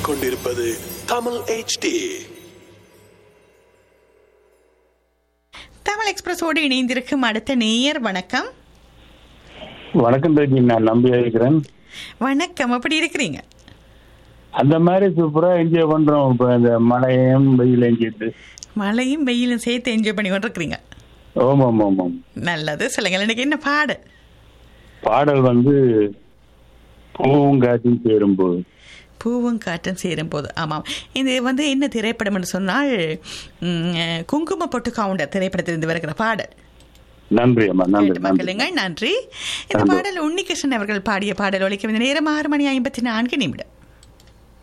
கேட்டுக்கொண்டிருப்பது தமிழ் HD தமிழ் எக்ஸ்பிரஸோடு இணைந்திருக்கும் அடுத்த நேயர் வணக்கம் வணக்கம் பேட்டி நான் நம்பி இருக்கிறேன் வணக்கம் எப்படி இருக்கிறீங்க அந்த மாதிரி சூப்பரா என்ஜாய் பண்றோம் இப்ப இந்த மழையும் வெயிலையும் சேர்த்து மழையும் வெயிலும் சேர்த்து என்ஜாய் பண்ணி கொண்டிருக்கிறீங்க ஓம் ஓம் ஓம் ஓம் நல்லது சொல்லுங்கள் எனக்கு என்ன பாடு பாடல் வந்து பூங்காற்றின் சேரும்போது பூவும் காற்றும் சேரும் போது ஆமாம் இது வந்து என்ன திரைப்படம்னு சொன்னால் ம், குங்கும பொட்டு கவுண்டர் திரைப்படத்திலிருந்து வருகிற பாடல் நன்றி அம்மா நன்றி கேட்டு நன்றி மக்களுங்கள் நன்றி இந்த நன்றி. பாடல் உன்னிகிருஷ்ணன் அவர்கள் பாடிய பாடல் ஒழிக்க நேரம் ஆறு மணி ஐம்பத்தி நான்கு நிமிடம்